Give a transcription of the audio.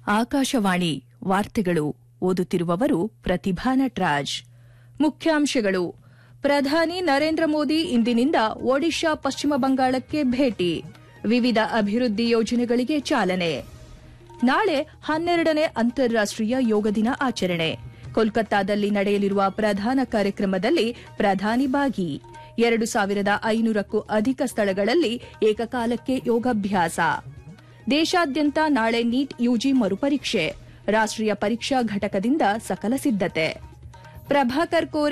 ಆಕಾಶವಾಣಿ ವಾರ್ತೆಗಳು ಓದುತ್ತಿರುವವರು ಪ್ರತಿಭಾ ನಟ್ರಾಜ್ ಮುಖ್ಯಾಂಶಗಳು ಪ್ರಧಾನಿ ನರೇಂದ್ರ ಮೋದಿ ಇಂದಿನಿಂದ ಒಡಿಶಾ ಪಶ್ಚಿಮ ಬಂಗಾಳಕ್ಕೆ ಭೇಟಿ ವಿವಿಧ ಅಭಿವೃದ್ಧಿ ಯೋಜನೆಗಳಿಗೆ ಚಾಲನೆ ನಾಳೆ ಹನ್ನೆರಡನೇ ಅಂತಾರಾಷ್ಟೀಯ ಯೋಗ ದಿನ ಆಚರಣೆ ಕೋಲ್ಕತ್ತಾದಲ್ಲಿ ನಡೆಯಲಿರುವ ಪ್ರಧಾನ ಕಾರ್ಯಕ್ರಮದಲ್ಲಿ ಪ್ರಧಾನಿ ಭಾಗಿ ಎರಡು ಸಾವಿರದ ಐನೂರಕ್ಕೂ ಅಧಿಕ ಸ್ಥಳಗಳಲ್ಲಿ ಏಕಕಾಲಕ್ಕೆ ಯೋಗಾಭ್ಯಾಸ ದೇಶಾದ್ಯಂತ ನಾಳೆ ನೀಟ್ ಯುಜಿ ಮರುಪರೀಕ್ಷೆ ರಾಷ್ಟೀಯ ಪರೀಕ್ಷಾ ಘಟಕದಿಂದ ಸಕಲ ಸಿದ್ದತೆ ಪ್ರಭಾಕರ್ ಕೋರೆ